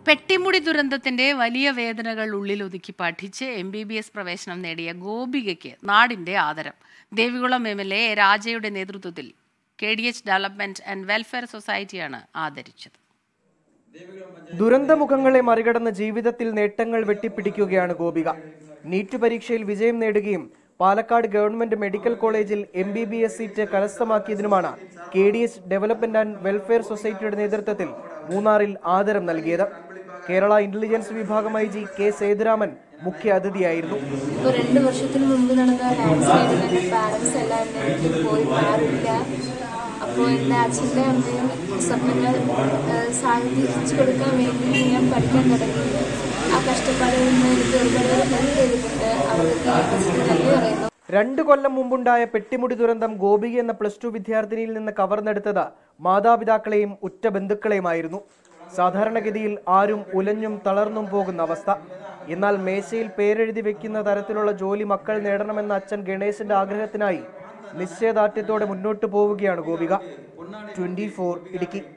പെട്ടിമുടി ദുരന്തത്തിന്റെ വലിയ വേദനകൾ ഉള്ളിലൊതുക്കി പഠിച്ച് എം ബി ബി എസ് പ്രവേശനം നേടിയ ഗോപികയ്ക്ക് നാടിന്റെ ആദരം ദേവികുളം എം എൽ എ രാജയുടെ നേതൃത്വത്തിൽ K D H development and welfare സൊസൈറ്റിയാണ് ആദരിച്ചത് ദുരന്തമുഖങ്ങളെ മറികടന്ന് ജീവിതത്തിൽ നേട്ടങ്ങൾ വെട്ടിപ്പിടിക്കുകയാണ് ഗോപിക നീറ്റ് പരീക്ഷയിൽ വിജയം നേടുകയും പാലക്കാട് ഗവൺമെന്റ് മെഡിക്കൽ കോളേജിൽ M B B S seat കരസ്ഥമാക്കിയതിനുമാണ് K D H development and welfare സൊസൈറ്റിയുടെ നേതൃത്വത്തിൽ മൂന്നാറിൽ ആദരം നൽകിയത് കേരള ഇന്റലിജൻസ് വിഭാഗം ഐ ജി കെ സേതുരാമൻ മുഖ്യ അതിഥിയായിരുന്നു ഇപ്പോൾ രണ്ട് വർഷത്തിന് മുമ്പ് നടന്ന ലാൻഡ്സ്ലൈഡിൽ എൻ്റെ പാരൻസ് എല്ലാം എന്നെ വിട്ട് പോയി മാറില്ല അപ്പോൾ എൻ്റെ അച്ഛൻ്റെ അമ്മയും സ്വപ്നങ്ങൾ ഏഹ്, സാധിച്ചു കൊടുക്കാൻ വേണ്ടി ഞാൻ പഠിക്കാൻ തുടങ്ങി ആ കഷ്ടപ്പാടിൽ നിന്ന് എനിക്ക് ഒരുപാട് ഹെൽപ്പ് ചെയ്തിട്ടുണ്ട് അവർക്ക് നന്ദി പറയുന്നു രണ്ടു കൊല്ലം മുമ്പുണ്ടായ പെട്ടിമുടി ദുരന്തം ഗോപിക എന്ന പ്ലസ് ടു വിദ്യാർത്ഥിനിയിൽ നിന്ന് കവർന്നെടുത്തത് മാതാപിതാക്കളെയും ഉറ്റ ബന്ധുക്കളെയുമായിരുന്നു സാധാരണഗതിയിൽ ആരും ഉലഞ്ഞും തളർന്നും പോകുന്ന അവസ്ഥ എന്നാൽ മേശയിൽ പേരെഴുതി വെക്കുന്ന തരത്തിലുള്ള ജോലി മക്കൾ നേടണമെന്ന അച്ഛൻ ഗണേശന്റെ ആഗ്രഹത്തിനായി നിശ്ചയദാർഢ്യത്തോടെ മുന്നോട്ടു പോവുകയാണ് ഗോപിക ട്വന്റി ഇടുക്കി